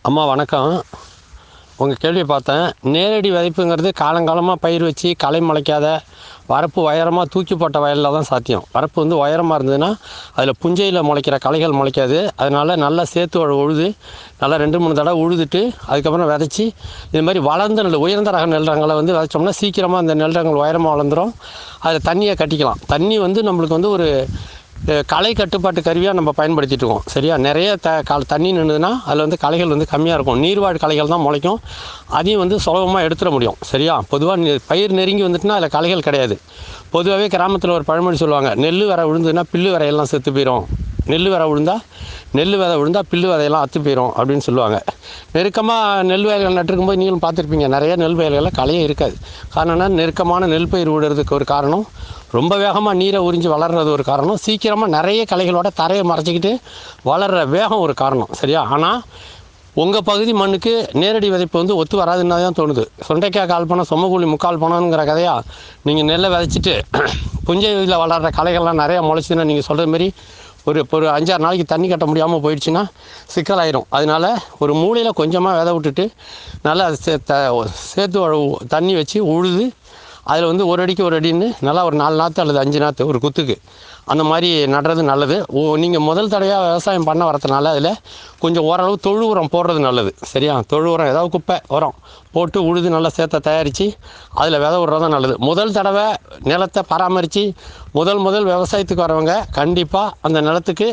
அம்மா வணக்கம் உங்கள் கேள்வி பார்த்தேன் நேரடி விதைப்புங்கிறது காலங்காலமாக பயிர் வச்சு களை முளைக்காத வரப்பு உயரமாக தூக்கி போட்ட வயலில் தான் சாத்தியம் வரப்பு வந்து உயரமாக இருந்ததுன்னா அதில் புஞ்சையில் முளைக்கிற களைகள் முளைக்காது அதனால் நல்லா சேர்த்து உழ- உழுது நல்லா ரெண்டு மூணு தடவை உழுதுட்டு அதுக்கப்புறம் விதைச்சி இது மாதிரி வளர்ந்த நெல் உயர்ந்த ரக நெல் ரகங்களை வந்து விதைச்சோம்னா சீக்கிரமாக அந்த நெல் ரகங்கள் உயரமாக வளர்ந்துரும் அதில் தண்ணியை கட்டிக்கலாம் தண்ணி வந்து நம்மளுக்கு வந்து ஒரு அஹ் களை கட்டுப்பாட்டு கருவியாக நம்ம பயன்படுத்திட்டு இருக்கோம் சரியா நிறைய த க தண்ணி நின்றுதுன்னா அதில் வந்து களைகள் வந்து கம்மியாக இருக்கும் நீர்வாழ் களைகள் தான் முளைக்கும் அதையும் வந்து சுலபமாக எடுத்துட முடியும் சரியா பொதுவாக பயிர் நெருங்கி வந்துட்டுனா அதில் களைகள் கிடையாது பொதுவாகவே கிராமத்தில் ஒரு பழமொழி சொல்லுவாங்க நெல் வர விழுந்ததுன்னா பில்லு வரையெல்லாம் செத்து போயிடும் நெல் விதை விழுந்தா நெல் விதை விழுந்தா பில்லு விதையெல்லாம் அத்து போயிடும் அப்படின்னு சொல்லுவாங்க நெருக்கமாக நெல் வயல்கள் நட்டிருக்கும்போது நீங்களும் பார்த்துருப்பீங்க நிறைய நெல் வயல்களில் களையே இருக்காது காரணம் என்ன நெருக்கமான நெல் பயிர் விடுறதுக்கு ஒரு காரணம் ரொம்ப வேகமாக நீரை உறிஞ்சி வளர்றது ஒரு காரணம் சீக்கிரமாக நிறைய களைகளோட தரையை மறைச்சிக்கிட்டு வளர்கிற வேகம் ஒரு காரணம் சரியா ஆனால் உங்கள் பகுதி மண்ணுக்கு நேரடி விதைப்பு வந்து ஒத்து வராதுன்னு தான் தோணுது சொண்டைக்காய் கால் பணம் சொம்மக்கூலி முக்கால் பணம்ங்கிற கதையா நீங்கள் நெல்லை விதைச்சிட்டு புஞ்சை இதில் வளர்கிற களைகள்லாம் நிறையா முளைச்சுதுன்னா நீங்கள் சொல்கிற மாதிரி ஒரு ஒரு அஞ்சாறு நாளைக்கு தண்ணி கட்ட முடியாமல் போயிடுச்சுன்னா சிக்கலாயிரும் அதனால ஒரு மூலையில் கொஞ்சமாக விதை விட்டுட்டு நல்லா அது சே த சேர்த்து உழவு- தண்ணி வச்சு உழுது அதில் வந்து ஒரு அடிக்கு ஒரு அடின்னு நல்லா ஒரு நாலு நாற்று அல்லது அஞ்சு நாற்று ஒரு குத்துக்கு அந்த மாதிரி நடுறது நல்லது ஓ நீங்கள் முதல் தடவையாக விவசாயம் பண்ண வரதுனால அதில் கொஞ்சம் ஓரளவு தொழு உரம் போடுறது நல்லது சரியா தொழு உரம் ஏதாவது குப்பை உரம் போட்டு உழுது நல்லா சேர்த்த தயாரித்து அதில் விதை விடுறது தான் நல்லது முதல் தடவை நிலத்தை பராமரித்து முதல் முதல் விவசாயத்துக்கு வரவங்க கண்டிப்பாக அந்த நிலத்துக்கு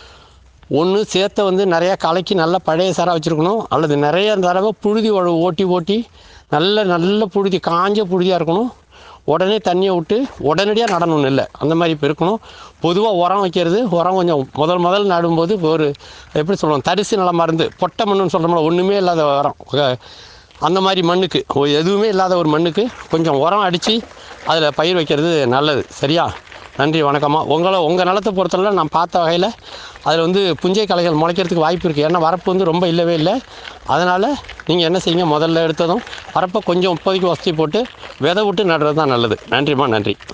ஒன்று சேத்தை வந்து நிறையா கலக்கி நல்லா பழைய சாராக வச்சுருக்கணும் அல்லது நிறைய தடவை புழுதி உழவு ஓட்டி ஓட்டி நல்ல நல்ல புழுதி காஞ்ச புழுதியாக இருக்கணும் உடனே தண்ணியை விட்டு உடனடியாக நடணும் நெல்லை அந்த மாதிரி இப்போ இருக்கணும் பொதுவாக உரம் வைக்கிறது உரம் கொஞ்சம் முதல் முதல் நடும்போது ஒரு எப்படி சொல்லுவோம் தரிசு நிலமா இருந்து பொட்டை மண்ணுன்னு சொல்கிறோம்ல ஒன்றுமே இல்லாத உரம் அஹ் அந்த மாதிரி மண்ணுக்கு ஒ- எதுவுமே இல்லாத ஒரு மண்ணுக்கு கொஞ்சம் உரம் அடித்து அதில் பயிர் வைக்கிறது நல்லது சரியா நன்றி வணக்கம்மா உங்களை உங்கள் நிலத்தை பொறுத்தவரை நான் பார்த்த வகையில் அதில் வந்து புஞ்சை களைகள் முளைக்கிறதுக்கு வாய்ப்பு இருக்குது ஏன்னா வரப்பு வந்து ரொம்ப இல்லவே இல்லை அதனால் நீங்கள் என்ன செய்யுங்க முதல்ல எடுத்ததும் வரப்பை கொஞ்சம் இப்போதைக்கு வசதி போட்டு விதை விட்டு நடுறது தான் நல்லது நன்றிம்மா நன்றி